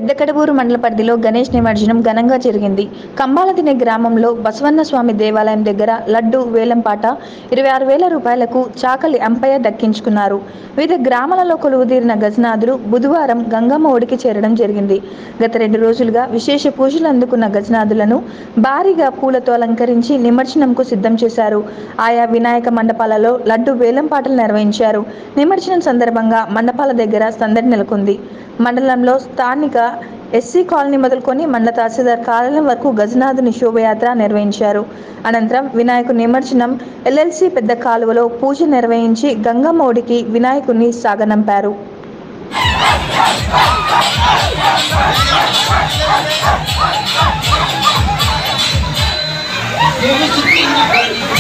పెద్దకడవూరు మండల పరిధిలో గణేష్ నిమజ్జనం ఘనంగా జరిగింది కంబాలదినె గ్రామంలో బసవన్న స్వామి దేవాలయం దగ్గర లడ్డు వేలంపాట ఇరవై ఆరు వేల రూపాయలకు చాకలి అంపయ్య దక్కించుకున్నారు వివిధ గ్రామాలలో కొలువుదీరిన గజనాథులు బుధవారం గంగమ్మ ఒడికి చేరడం జరిగింది గత రెండు రోజులుగా విశేష పూజలు అందుకున్న గజనాథులను భారీగా పూలతో అలంకరించి నిమజ్జనంకు సిద్ధం చేశారు ఆయా వినాయక మండపాలలో లడ్డు వేలంపాటలు నిర్వహించారు నిమజ్జనం సందర్భంగా మండపాల దగ్గర సందడి నెలకొంది మండలంలో స్థానిక ఎస్సీ కాలనీ మొదలుకొని మండల తహసీల్దార్ కార్యాలయం వరకు గజనాథుని శోభయాత్ర నిర్వహించారు అనంతరం వినాయకు నిమజ్జనం ఎల్ఎల్సి పెద్ద కాలువలో పూజ నిర్వహించి గంగమ్మ ఒడికి వినాయకుడిని సాగనంపారు Thank you.